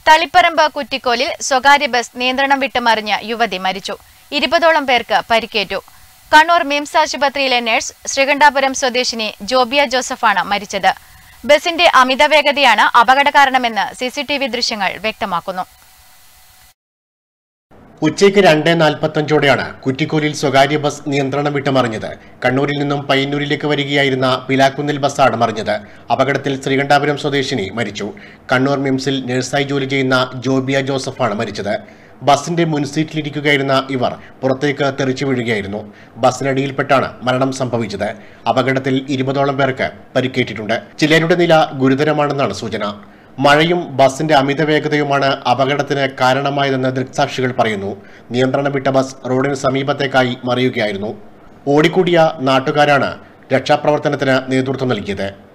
തളിപ്പറമ്പ് കുറ്റിക്കോലിൽ സ്വകാര്യ ബസ് നിയന്ത്രണം വിട്ട് മറിഞ്ഞ് യുവതി മരിച്ചു ഇരുപതോളം പേർക്ക് പരിക്കേറ്റു കണ്ണൂർ മിംസ് ആശുപത്രിയിലെ നഴ്സ് ശ്രീകണ്ഠാപുരം സ്വദേശിനി ജോബിയ ജോസഫാണ് മരിച്ചത് ബസിന്റെ അമിത വേഗതയാണ് അപകട കാരണമെന്ന് സിസിടിവി ദൃശ്യങ്ങൾ വ്യക്തമാക്കുന്നു ഉച്ചയ്ക്ക് രണ്ട് നാൽപ്പത്തഞ്ചോടെയാണ് കുറ്റിക്കോലിൽ സ്വകാര്യ ബസ് നിയന്ത്രണം വിട്ടുമറിഞ്ഞത് കണ്ണൂരിൽ നിന്നും പയ്യന്നൂരിലേക്ക് വരികയായിരുന്ന പിലാക്കുന്നിൽ ബസ്സാണ് മറിഞ്ഞത് അപകടത്തിൽ ശ്രീകണ്ഠാപുരം സ്വദേശിനി മരിച്ചു കണ്ണൂർ മിംസിൽ നഴ്സായി ജോലി ചെയ്യുന്ന ജോബിയ ജോസഫാണ് മരിച്ചത് ബസിന്റെ മുൻസീറ്റിലിരിക്കുകയായിരുന്ന ഇവർ പുറത്തേക്ക് തെറിച്ചു വീഴുകയായിരുന്നു ബസ്സിനടിയിൽപ്പെട്ടാണ് മരണം സംഭവിച്ചത് അപകടത്തിൽ ഇരുപതോളം പേർക്ക് പരിക്കേറ്റിട്ടുണ്ട് ചിലരുടെ നില ഗുരുതരമാണെന്നാണ് സൂചന മഴയും ബസിന്റെ അമിത വേഗതയുമാണ് അപകടത്തിന് കാരണമായതെന്ന് ദൃക്സാക്ഷികൾ പറയുന്നു നിയന്ത്രണം വിട്ട ബസ് റോഡിന് സമീപത്തേക്കായി മറിയുകയായിരുന്നു ഓടിക്കൂടിയ നാട്ടുകാരാണ് രക്ഷാപ്രവർത്തനത്തിന് നേതൃത്വം നൽകിയത്